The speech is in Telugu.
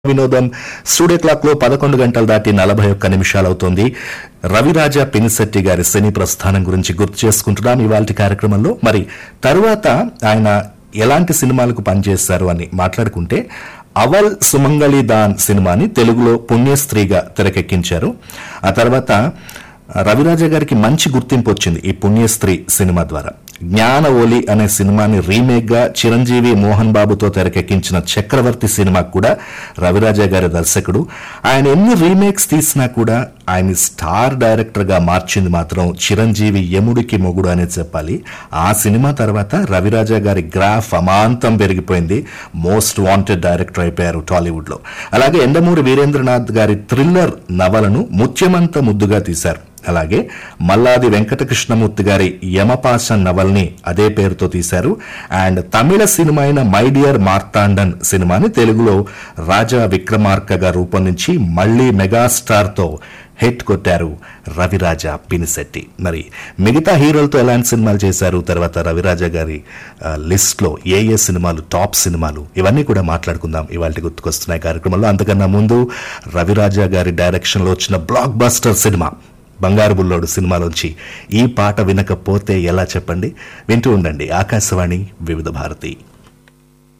వినోదం స్టూడియో క్లాక్ లో పదకొండు గంటలు దాటి నలభై ఒక్క నిమిషాలవుతోంది రవిరాజా పినిశెట్టి గారి శని ప్రస్థానం గురించి గుర్తు చేసుకుంటున్నాం ఇవాళ కార్యక్రమంలో మరి తరువాత ఆయన ఎలాంటి సినిమాలకు పనిచేశారు అని మాట్లాడుకుంటే అవల్ సుమంగళి దాన్ సినిమాని తెలుగులో పుణ్యస్త్రీగా తెరకెక్కించారు ఆ తర్వాత రవిరాజా గారికి మంచి గుర్తింపు వచ్చింది ఈ పుణ్యస్త్రీ సినిమా ద్వారా జ్ఞాన ఓలి అనే సినిమాని రీమేక్ గా చిరంజీవి మోహన్ బాబుతో తెరకెక్కించిన చక్రవర్తి సినిమాకు కూడా రవిరాజా గారి దర్శకుడు ఆయన ఎన్ని రీమేక్స్ తీసినా కూడా ఆయన స్టార్ డైరెక్టర్ గా మార్చింది మాత్రం చిరంజీవి యముడికి మొగుడు అనేది చెప్పాలి ఆ సినిమా తర్వాత రవిరాజా గారి గ్రాఫ్ అమాంతం పెరిగిపోయింది మోస్ట్ వాంటెడ్ డైరెక్టర్ అయిపోయారు టాలీవుడ్ లో అలాగే ఎండమూరి వీరేంద్రనాథ్ గారి థ్రిల్లర్ నవలను ముత్యమంత ముద్దుగా తీశారు అలాగే మల్లాది వెంకటకృష్ణమూర్తి గారి యమపాశ నవల్ని అదే పేరుతో తీశారు అండ్ తమిళ సినిమా అయిన మై డియర్ మార్తాండన్ సినిమాని తెలుగులో రాజా విక్రమార్కగా రూపొందించి మళ్లీ మెగాస్టార్ తో హిట్ కొట్టారు రవిరాజా పినిశెట్టి మరి మిగతా హీరోలతో ఎలాంటి సినిమాలు చేశారు తర్వాత రవిరాజా గారి లిస్ట్ లో ఏ ఏ సినిమాలు టాప్ సినిమాలు ఇవన్నీ కూడా మాట్లాడుకుందాం ఇవాళ గుర్తుకొస్తున్నాయి కార్యక్రమంలో అంతకన్నా ముందు రవిరాజా గారి డైరెక్షన్ లో వచ్చిన బ్లాక్ బస్టర్ సినిమా బంగారు బుల్లోడు సినిమాలోంచి ఈ పాట వినకపోతే ఎలా చెప్పండి వింటూ ఉండండి ఆకాశవాణి వివిధ భారతి